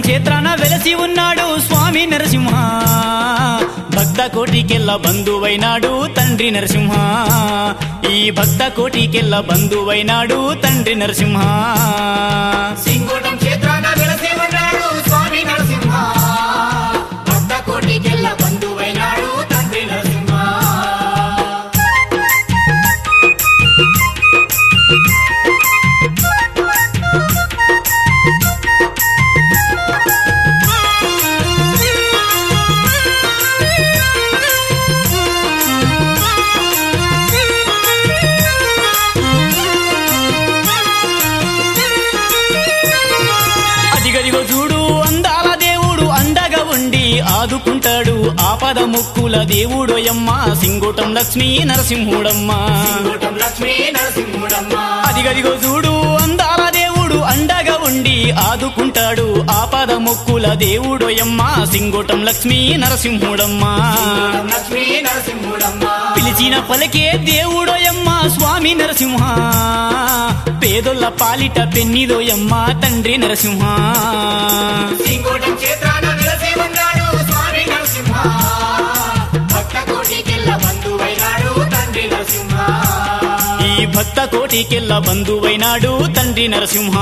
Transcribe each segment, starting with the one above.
క్షేత్రాన వెలసి ఉన్నాడు స్వామి నరసింహ భక్త కోటికెల్ల బంధువైనాడు తండ్రి నరసింహ ఈ భక్త కోటికెల్ల బంధువైనాడు తండ్రి నరసింహ సింగోటం క్షేత్రాన వెలసి ఉన్నాడు స్వామి నరసింహ భక్త కోటికెళ్ళ బంధువైనాడు తండ్రి నరసింహ అదిగదిగో చూడు అందాల దేవుడు అండగా ఉండి ఆదుకుంటాడు ఆపద ముక్కుల దేవుడోయమ్మ సింగుటం లక్ష్మీ నరసింహుడమ్మ సింగోటం లక్ష్మీ నరసింహుడమ్మ అదిగదిగో చూడు అందాల దేవుడు అండగా ఉండి ఆదుకుంటాడు ఆపద ముక్కుల దేవుడోయమ్మ సింగుటం లక్ష్మీ నరసింహుడమ్మ సింగోటం లక్ష్మీ నరసింహుడమ్మ పిలిచిన పలికే దేవుడోయమ్మ స్వామి నరసింహ పేదొల్ల పాలిట పెన్నిదోయమ్మ తండ్రి నరసింహ సింగోటం క్షేత్రాన వెలసి ఉన్నాడు స్వామి నరసింహ భక్త కోటికెళ్ళ బంధువైనాడు తండ్రి నరసింహ ఈ భక్త కోటికెల్ల బంధువైనాడు తండ్రి నరసింహ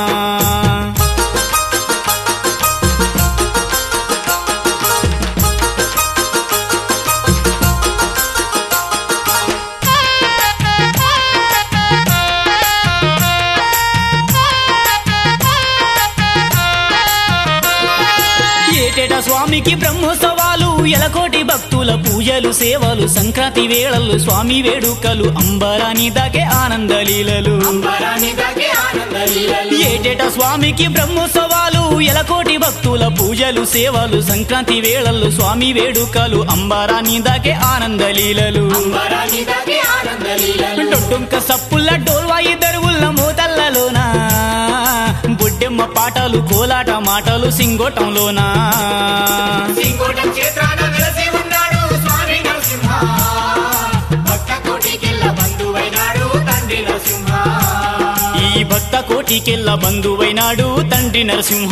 ఏటేటా స్వామికి బ్రహ్మోత్సవాలు ఎలకోటి భక్తుల పూజలు సేవలు సంక్రాంతి వేళలు స్వామి వేడుకలు అంబరాని దాకే ఆనందలీలలు అంబరాని దాకే ఆనంద లీలలు ఏటేటా స్వామికి బ్రహ్మోత్సవాలు ఎలకోటి భక్తుల పూజలు సేవలు సంక్రాంతి వేళల్లో స్వామి వేడుకలు అంబరాని దాకే ఆనందలీలలు అంబరాని దాకే ఆనంద లీలలు డొడ్డుంక సప్పుల్ల డోల్వాయి దరువుల్ల మోతల్లలోనా బొడ్డెమ్మ పాటలు కోలాట మాటలు సింగోటంలోనా సింగోటం క్షేత్రాన వెలసి ఉన్నాడు స్వామి నరసింహ భక్త కోటికెళ్ళ బంధువైనాడు తండ్రి నరసింహ ఈ భక్త కోటికెల్ల బంధువైనాడు తండ్రి నరసింహ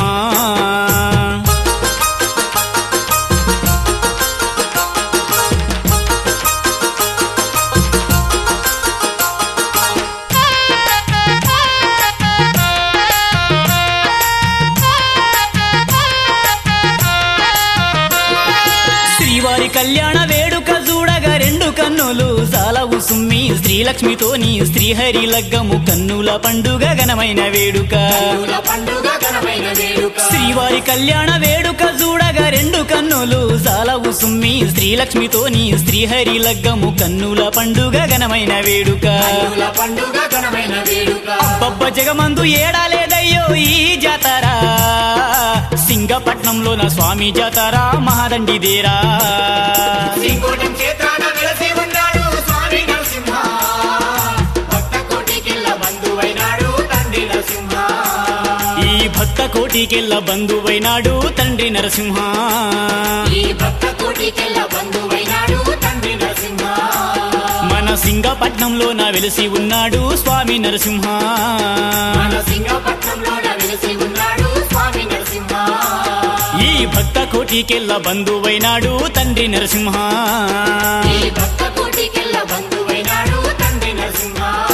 శ్రీవారి కళ్యాణ వేడుక చూడగా రెండు కన్నులు సాలవు సుమ్మి శ్రీలక్ష్మితోని శ్రీహరి లగ్గము కన్నుల పండుగ ఘనమైన వేడుక కన్నుల పండుగ ఘనమైన వేడుక శ్రీవారి కళ్యాణ వేడుక చూడగా రెండు కన్నులు సాలవు సుమ్మి శ్రీలక్ష్మితోని శ్రీహరి లగ్గము కన్నుల పండుగ ఘనమైన వేడుక కన్నుల పండుగ ఘనమైన వేడుక అబ్బబ్బ జగమందు ఏడాలేదయ్యో ఈ జాతర సింగపట్నంలో నా స్వామి జాతర మహాదండిదేరా సింగోటం క్షేత్రాన వెలసి ఉన్నాడు స్వామి నరసింహ భక్త కోటికెళ్ళ బంధువైనాడు తండ్రి నరసింహ ఈ భక్త కోటికెళ్ళ బంధువైనాడు తండ్రి నరసింహ ఈ భక్త కోటికెళ్ళ బంధువైనాడు తండ్రి నరసింహ మన సింగపట్నంలో నా వెలిసి ఉన్నాడు స్వామి నరసింహ మన సింగపట్నంలోన వెలిసి ఉన్నాడు స్వామి నరసింహ ఈ భక్త కోటికెళ్ళ బంధువైనాడు తండ్రి నరసింహ ఈ భక్త కోటికెళ్ళ బంధువైనాడు తండ్రి నరసింహ